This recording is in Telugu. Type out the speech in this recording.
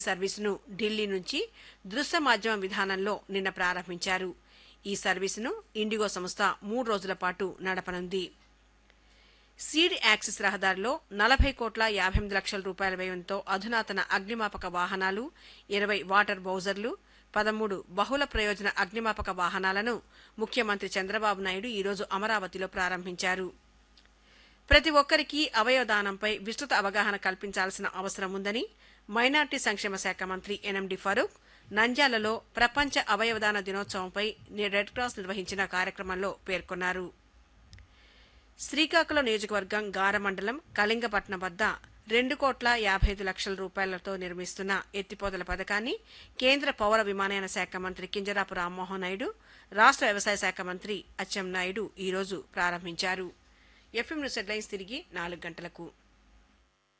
సర్వీసును ఢిల్లీ నుంచి దృశ్య మాధ్యమం విధానంలో నిన్న ప్రారంభించారు ఈ సర్వీసును ఇండిగో సంస్థ మూడు రోజుల పాటు నడపనుంది సీడ్ యాక్సిస్ రహదారిలో నలభై కోట్ల యాభై ఎనిమిది లక్షల రూపాయల వ్యయంతో అధునాతన అగ్నిమాపక వాహనాలు ఇరవై వాటర్ బౌజర్లు పదమూడు బహుళ ప్రయోజన అగ్నిమాపక వాహనాలను ముఖ్యమంత్రి చంద్రబాబు నాయుడు ఈరోజు అమరావతిలో ప్రారంభించారు ప్రతి ఒక్కరికి అవయవదానంపై విస్తృత అవగాహన కల్పించాల్సిన అవసరం ఉందని మైనార్టీ సంక్షేమ శాఖ మంత్రి ఎన్ఎండి ఫరూక్ నంద్యాలలో ప్రపంచ అవయవదాన దినోత్సవంపై రెడ్ క్రాస్ నిర్వహించిన కార్యక్రమంలో పేర్కొన్నారు శ్రీకాకుళం నియోజకవర్గం గార మండలం కళింగపట్నం వద్ద రెండు కోట్ల యాభై ఐదు లక్షల రూపాయలతో నిర్మిస్తున్న ఎత్తిపోతల పథకాన్ని కేంద్ర పౌర విమానయాన శాఖ మంత్రి కింజరాపు రామ్మోహన్ నాయుడు రాష్ట్ర వ్యవసాయ శాఖ మంత్రి అచ్చెం నాయుడు ఈరోజు ప్రారంభించారు ఎఫ్ఎం న్యూస్ హెడ్లైన్స్ తిరిగి నాలుగు గంటలకు